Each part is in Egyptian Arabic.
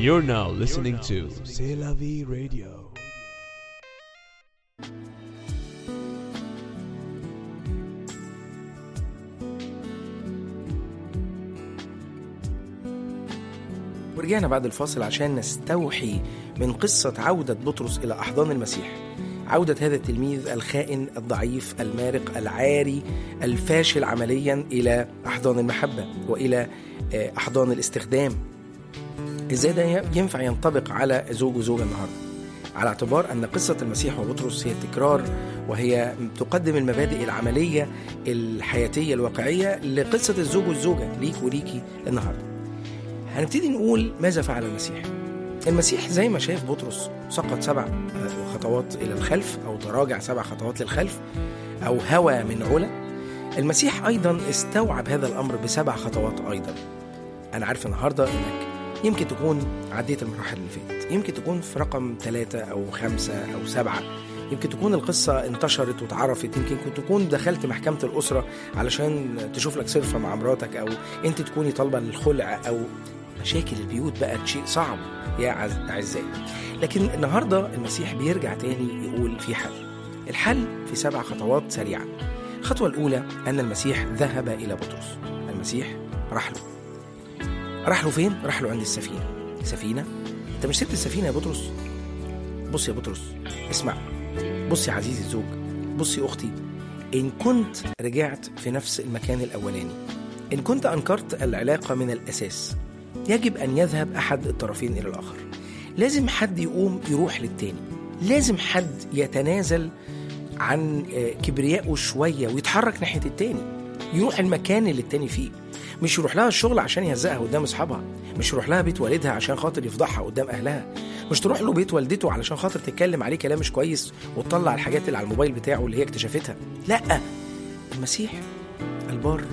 You're now listening to C'est la vie radio. ورجعنا بعد الفاصل عشان نستوحي من قصة عودة بطرس إلى أحضان المسيح عودة هذا التلميذ الخائن الضعيف المارق العاري الفاشل عمليا إلى أحضان المحبة وإلى آه، أحضان الاستخدام إزاي ده ينفع ينطبق على زوج وزوجة النهاردة على اعتبار أن قصة المسيح وبطرس هي تكرار وهي تقدم المبادئ العملية الحياتية الواقعية لقصة الزوج والزوجة ليك وليكي النهاردة هنبتدي نقول ماذا فعل المسيح المسيح زي ما شاف بطرس سقط سبع خطوات إلى الخلف أو تراجع سبع خطوات للخلف أو هوى من علا المسيح أيضا استوعب هذا الأمر بسبع خطوات أيضا أنا عارف النهاردة إنك يمكن تكون عديت المراحل اللي فاتت يمكن تكون في رقم ثلاثة أو خمسة أو سبعة يمكن تكون القصة انتشرت واتعرفت يمكن كنت تكون دخلت محكمة الأسرة علشان تشوف لك صرفة مع مراتك أو أنت تكوني طالبة للخلع أو مشاكل البيوت بقت شيء صعب يا عز- أعزائي لكن النهاردة المسيح بيرجع تاني يقول في حل الحل في سبع خطوات سريعة الخطوة الأولى أن المسيح ذهب إلى بطرس المسيح راح له راح له فين؟ راح له عند السفينة سفينة؟ أنت مش سبت السفينة يا بطرس؟ بص يا بطرس اسمع بص يا عزيزي الزوج بص يا أختي إن كنت رجعت في نفس المكان الأولاني إن كنت أنكرت العلاقة من الأساس يجب أن يذهب أحد الطرفين إلى الآخر لازم حد يقوم يروح للتاني لازم حد يتنازل عن آه، كبريائه شوية ويتحرك ناحية التاني يروح المكان اللي التاني فيه مش يروح لها الشغل عشان يهزقها قدام اصحابها مش يروح لها بيت والدها عشان خاطر يفضحها قدام اهلها مش تروح له بيت والدته علشان خاطر تتكلم عليه كلام مش كويس وتطلع الحاجات اللي على الموبايل بتاعه اللي هي اكتشفتها لا المسيح البار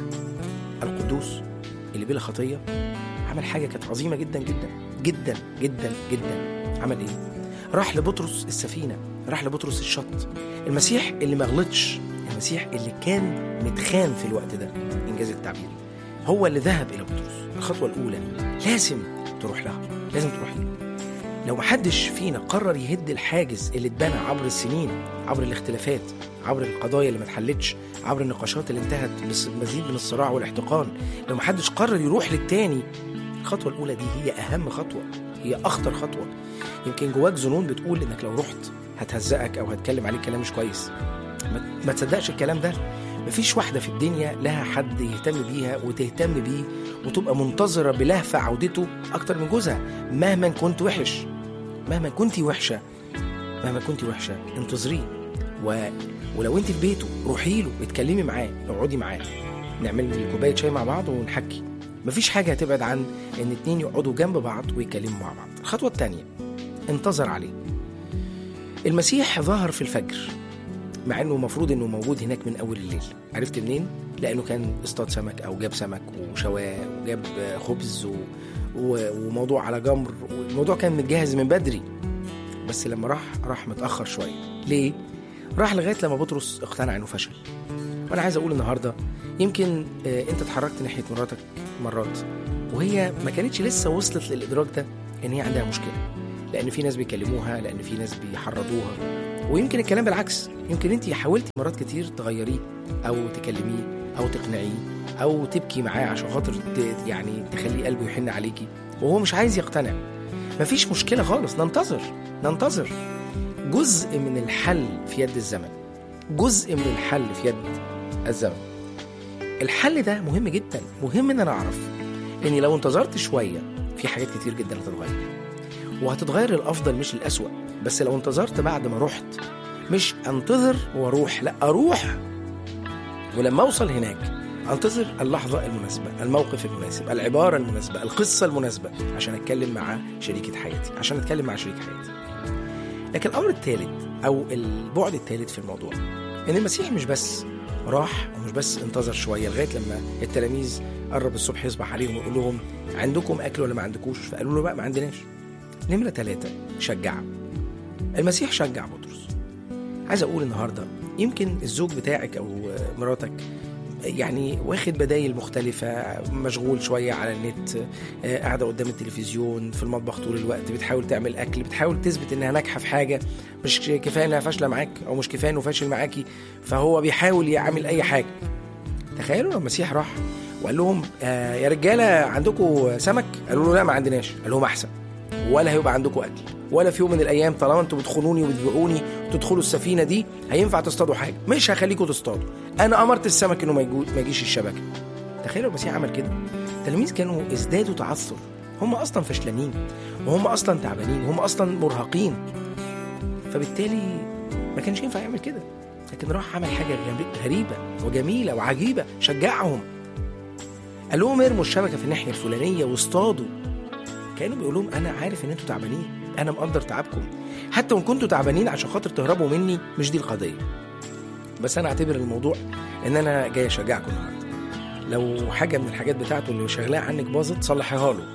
القدوس اللي بلا خطيه عمل حاجه كانت عظيمه جدا جدا جدا جدا جدا عمل ايه راح لبطرس السفينه راح لبطرس الشط المسيح اللي ما غلطش المسيح اللي كان متخان في الوقت ده انجاز التعبير هو اللي ذهب الى بطرس الخطوه الاولى لازم تروح لها لازم تروح له لو محدش فينا قرر يهد الحاجز اللي اتبنى عبر السنين عبر الاختلافات عبر القضايا اللي ما اتحلتش عبر النقاشات اللي انتهت بمزيد من الصراع والاحتقان لو محدش قرر يروح للتاني الخطوه الاولى دي هي اهم خطوه هي اخطر خطوه يمكن جواك ظنون بتقول انك لو رحت هتهزقك او هتكلم عليك كلام مش كويس ما, ما تصدقش الكلام ده مفيش واحدة في الدنيا لها حد يهتم بيها وتهتم بيه وتبقى منتظرة بلهفة عودته أكتر من جوزها مهما كنت وحش مهما كنت وحشة مهما كنت وحشة انتظريه و... ولو انت في بيته روحي له اتكلمي معاه اقعدي معاه نعمل كوباية شاي مع بعض ونحكي مفيش حاجة هتبعد عن ان اتنين يقعدوا جنب بعض ويتكلموا مع بعض الخطوة التانية انتظر عليه المسيح ظهر في الفجر مع انه المفروض انه موجود هناك من اول الليل عرفت منين لانه كان اصطاد سمك او جاب سمك وشواه وجاب خبز و... و... وموضوع على جمر والموضوع كان متجهز من بدري بس لما راح راح متاخر شويه ليه راح لغايه لما بطرس اقتنع انه فشل وانا عايز اقول النهارده يمكن آه، انت اتحركت ناحيه مراتك مرات وهي ما كانتش لسه وصلت للادراك ده ان هي عندها مشكله لان في ناس بيكلموها لان في ناس بيحرضوها ويمكن الكلام بالعكس يمكن انت حاولتي مرات كتير تغيريه او تكلميه او تقنعيه او تبكي معاه عشان خاطر ت- يعني تخلي قلبه يحن عليكي وهو مش عايز يقتنع مفيش مشكله خالص ننتظر ننتظر جزء من الحل في يد الزمن جزء من الحل في يد الزمن الحل ده مهم جدا مهم ان انا اعرف اني لو انتظرت شويه في حاجات كتير جدا هتتغير وهتتغير للافضل مش للاسوأ بس لو انتظرت بعد ما رحت مش انتظر واروح لا اروح ولما اوصل هناك انتظر اللحظة المناسبة الموقف المناسب العبارة المناسبة القصة المناسبة عشان اتكلم مع شريكة حياتي عشان اتكلم مع شريك حياتي لكن الامر الثالث او البعد الثالث في الموضوع ان المسيح مش بس راح ومش بس انتظر شويه لغايه لما التلاميذ قرب الصبح يصبح عليهم ويقول لهم عندكم اكل ولا ما عندكوش فقالوا له بقى ما عندناش نمره ثلاثه شجع المسيح شجع بطرس عايز اقول النهارده يمكن الزوج بتاعك او مراتك يعني واخد بدايل مختلفة مشغول شوية على النت آه، قاعدة قدام التلفزيون في المطبخ طول الوقت بتحاول تعمل أكل بتحاول تثبت إنها ناجحة في حاجة مش كفاية إنها فاشلة معاك أو مش كفاية إنه فاشل معاكي فهو بيحاول يعمل أي حاجة تخيلوا لو المسيح راح وقال لهم آه يا رجالة عندكم سمك قالوا له لا ما عندناش قال لهم أحسن ولا هيبقى عندكم أكل ولا في يوم من الأيام طالما أنتوا بتخونوني وبتبيعوني وتدخلوا السفينة دي هينفع تصطادوا حاجة مش هخليكم تصطادوا أنا أمرت السمك إنه ما يجو- ما يجيش الشبكة تخيلوا المسيح عمل كده التلاميذ كانوا ازدادوا تعثر هم أصلا فشلانين وهم أصلا تعبانين وهم أصلا مرهقين فبالتالي ما كانش ينفع يعمل كده لكن راح عمل حاجة غريب- غريبة وجميلة وعجيبة شجعهم قال لهم ارموا الشبكة في الناحية الفلانية واصطادوا كانوا بيقول لهم انا عارف ان انتوا تعبانين انا مقدر تعبكم حتى وان كنتوا تعبانين عشان خاطر تهربوا مني مش دي القضيه بس انا اعتبر الموضوع ان انا جاي اشجعكم النهارده لو حاجه من الحاجات بتاعته اللي شغلاه عنك باظت صلحيها له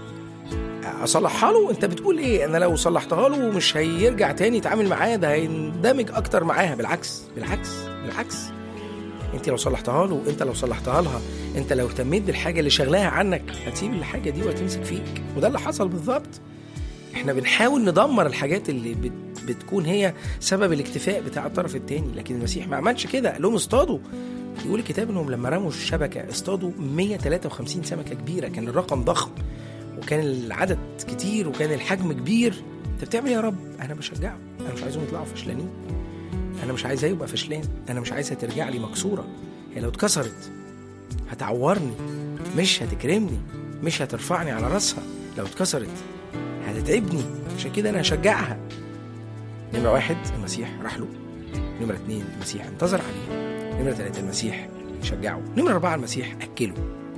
اصلحها له انت بتقول ايه انا لو صلحتها له مش هيرجع تاني يتعامل معايا ده هيندمج اكتر معاها بالعكس بالعكس بالعكس انت لو صلحتها له انت لو صلحتها لها انت لو اهتميت بالحاجه اللي شغلاها عنك هتسيب الحاجه دي وهتمسك فيك وده اللي حصل بالظبط احنا بنحاول ندمر الحاجات اللي بت بتكون هي سبب الاكتفاء بتاع الطرف الثاني لكن المسيح ما عملش كده قال لهم اصطادوا يقول الكتاب انهم لما رموا الشبكه اصطادوا 153 سمكه كبيره كان الرقم ضخم وكان العدد كتير وكان الحجم كبير انت بتعمل إيه يا رب انا بشجعه انا مش عايزهم يطلعوا فشلانين انا مش عايزها يبقى فشلان انا مش عايزها ترجع لي مكسوره هي لو اتكسرت هتعورني مش هتكرمني مش هترفعني على راسها لو اتكسرت هتتعبني عشان كده انا هشجعها نمرة واحد المسيح راح له نمرة اتنين المسيح انتظر عليه نمرة تلاتة المسيح شجعه نمرة أربعة المسيح أكله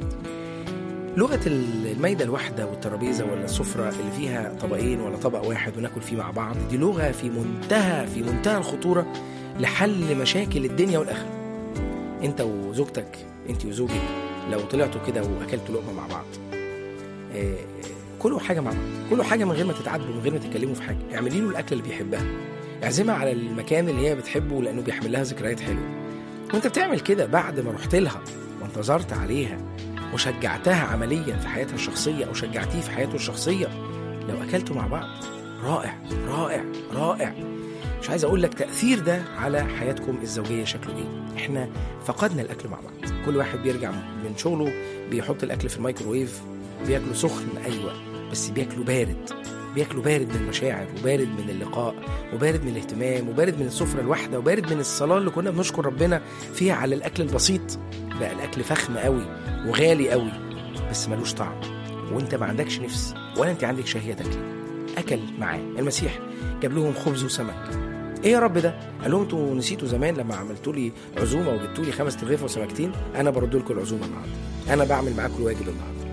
لغة المايدة الواحدة والترابيزة ولا السفرة اللي فيها طبقين ولا طبق واحد وناكل فيه مع بعض دي لغة في منتهى في منتهى الخطورة لحل مشاكل الدنيا والآخرة انت وزوجتك انت وزوجك لو طلعتوا كده واكلتوا لقمه مع بعض آه، كلوا حاجه مع بعض كلوا حاجه من غير ما تتعاتبوا من غير ما تتكلموا في حاجه اعملي له الاكل اللي بيحبها اعزمها على المكان اللي هي بتحبه لانه بيحمل لها ذكريات حلوه وانت بتعمل كده بعد ما رحت لها وانتظرت عليها وشجعتها عمليا في حياتها الشخصيه او شجعتيه في حياته الشخصيه لو اكلتوا مع بعض رائع رائع رائع مش عايز اقول لك تاثير ده على حياتكم الزوجيه شكله ايه احنا فقدنا الاكل مع بعض كل واحد بيرجع من شغله بيحط الاكل في الميكروويف بياكله سخن ايوه بس بياكله بارد بياكله بارد من المشاعر وبارد من اللقاء وبارد من الاهتمام وبارد من السفرة الواحدة وبارد من الصلاة اللي كنا بنشكر ربنا فيها على الأكل البسيط بقى الأكل فخم قوي وغالي قوي بس ملوش طعم وانت ما عندكش نفس ولا انت عندك شهية تاكلي أكل معاه المسيح جاب لهم خبز وسمك ايه يا رب ده؟ قال لهم انتوا نسيتوا زمان لما عملتوا لي عزومه وجبتوا لي خمس ترغيفه وسمكتين انا برد لكم العزومه النهارده انا بعمل معاكم الواجب النهارده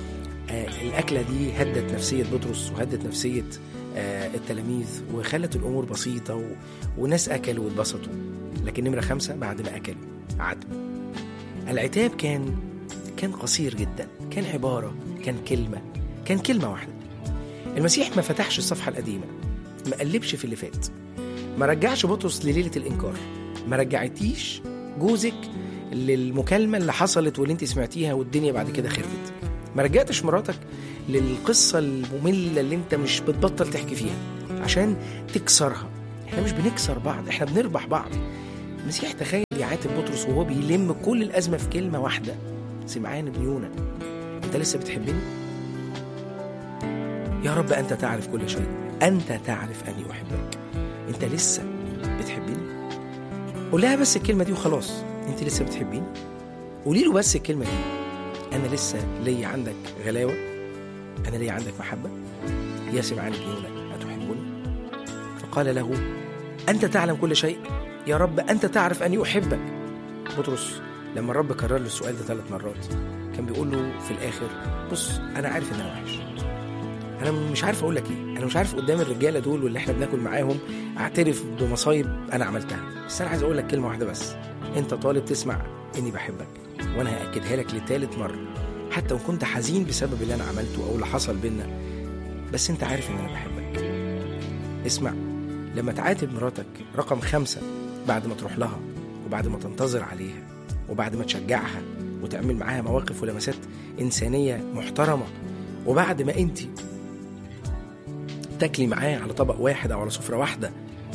آه الاكله دي هدت نفسيه بطرس وهدت نفسيه آه التلاميذ وخلت الامور بسيطه و... وناس اكلوا واتبسطوا لكن نمره خمسه بعد ما اكلوا عاتبوا العتاب كان كان قصير جدا كان عباره كان كلمه كان كلمه واحده المسيح ما فتحش الصفحه القديمه ما قلبش في اللي فات ما رجعش بطرس لليله الانكار ما رجعتيش جوزك للمكالمه اللي حصلت واللي انت سمعتيها والدنيا بعد كده خربت ما رجعتش مراتك للقصه الممله اللي انت مش بتبطل تحكي فيها عشان تكسرها احنا مش بنكسر بعض احنا بنربح بعض المسيح تخيل يعاتب بطرس وهو بيلم كل الازمه في كلمه واحده سمعان بن يونا انت لسه بتحبني يا رب انت تعرف كل شيء انت تعرف اني احبك انت لسه بتحبني قول لها بس الكلمه دي وخلاص انت لسه بتحبيني قولي له بس الكلمه دي انا لسه ليا عندك غلاوه انا ليا عندك محبه يا سمعان بن يونا اتحبني فقال له انت تعلم كل شيء يا رب انت تعرف اني احبك بطرس لما الرب كرر له السؤال ده ثلاث مرات كان بيقول له في الاخر بص انا عارف ان انا وحش انا مش عارف اقول لك ايه انا مش عارف قدام الرجاله دول واللي احنا بناكل معاهم اعترف بمصايب انا عملتها بس انا عايز اقول لك كلمه واحده بس انت طالب تسمع اني بحبك وانا هاكدها لك لتالت مره حتى وان كنت حزين بسبب اللي انا عملته او اللي حصل بينا بس انت عارف ان انا بحبك اسمع لما تعاتب مراتك رقم خمسة بعد ما تروح لها وبعد ما تنتظر عليها وبعد ما تشجعها وتعمل معاها مواقف ولمسات انسانيه محترمه وبعد ما انت تاكلي معاه على طبق واحد او على سفره واحده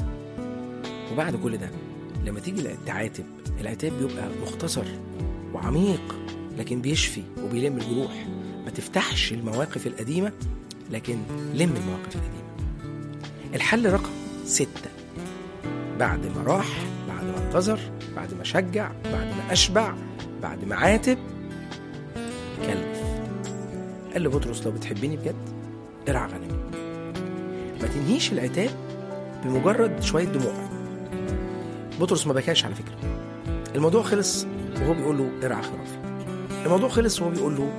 وبعد كل ده لما تيجي تعاتب العتاب بيبقى مختصر وعميق لكن بيشفي وبيلم الجروح ما تفتحش المواقف القديمة لكن لم المواقف القديمة الحل رقم ستة بعد ما راح بعد ما انتظر بعد ما شجع بعد ما أشبع بعد ما عاتب كلف قال لبطرس لو بتحبني بجد ارعى غنمي ما تنهيش العتاب بمجرد شوية دموع بطرس ما بكاش على فكرة الموضوع خلص وهو بيقول له ارعى خرافي الموضوع خلص وهو بيقول له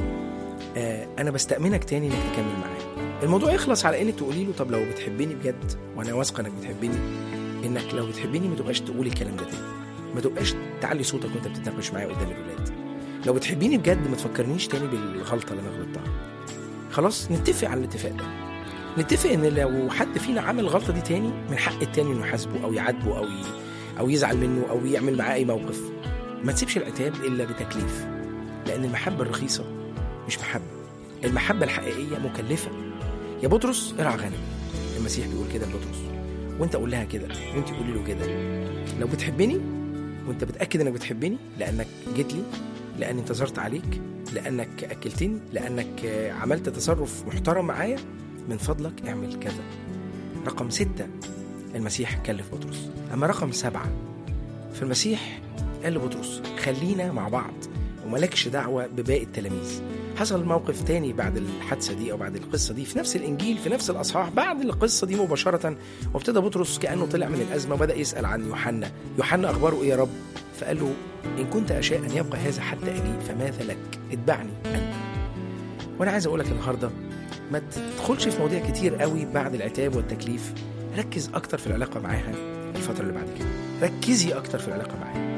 آه انا بستأمنك تاني انك تكمل معايا الموضوع يخلص على انك تقولي له طب لو بتحبني بجد وانا واثقه انك بتحبني انك لو بتحبني ما تبقاش تقولي الكلام ده تاني ما تبقاش تعلي صوتك وانت بتتناقش معايا قدام الولاد لو بتحبيني بجد ما تفكرنيش تاني بالغلطه اللي انا غلطتها خلاص نتفق على الاتفاق ده نتفق ان لو حد فينا عمل الغلطه دي تاني من حق التاني انه يحاسبه او يعاتبه او ي... او يزعل منه او يعمل معاه اي موقف ما تسيبش العتاب الا بتكليف لان المحبه الرخيصه مش محبه المحبه الحقيقيه مكلفه يا بطرس ارعى غنم المسيح بيقول كده لبطرس وانت قول لها كده وانت قولي له كده لو بتحبني وانت بتاكد انك بتحبني لانك جيت لي لاني انتظرت عليك لانك اكلتني لانك عملت تصرف محترم معايا من فضلك اعمل كذا رقم ستة المسيح كلف بطرس أما رقم سبعة فالمسيح قال لبطرس خلينا مع بعض وملكش دعوة بباقي التلاميذ حصل موقف تاني بعد الحادثة دي أو بعد القصة دي في نفس الإنجيل في نفس الأصحاح بعد القصة دي مباشرة وابتدى بطرس كأنه طلع من الأزمة وبدأ يسأل عن يوحنا يوحنا أخباره إيه يا رب فقال له إن كنت أشاء أن يبقى هذا حتى أجيب فماذا لك اتبعني أنت وأنا عايز أقول لك النهاردة ما تدخلش في مواضيع كتير قوي بعد العتاب والتكليف ركز أكتر في العلاقة معاها الفترة اللي بعد كده ركزي أكتر في العلاقة معاها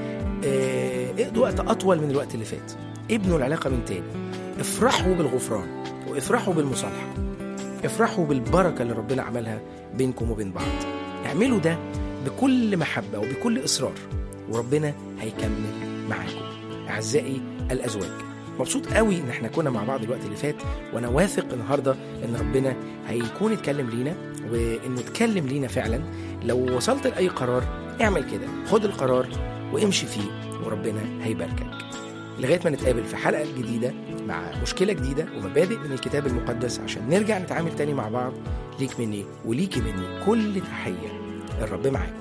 اقضوا وقت أطول من الوقت اللي فات ابنوا العلاقة من تاني افرحوا بالغفران وافرحوا بالمصالحة افرحوا بالبركة اللي ربنا عملها بينكم وبين بعض اعملوا ده بكل محبة وبكل إصرار وربنا هيكمل معاكم أعزائي الأزواج مبسوط قوي ان احنا كنا مع بعض الوقت اللي فات وانا واثق النهارده ان ربنا هيكون اتكلم لينا وانه اتكلم لينا فعلا لو وصلت لاي قرار اعمل كده خد القرار وامشي فيه وربنا هيباركك لغايه ما نتقابل في حلقه جديده مع مشكله جديده ومبادئ من الكتاب المقدس عشان نرجع نتعامل تاني مع بعض ليك مني وليكي مني كل تحيه الرب معاك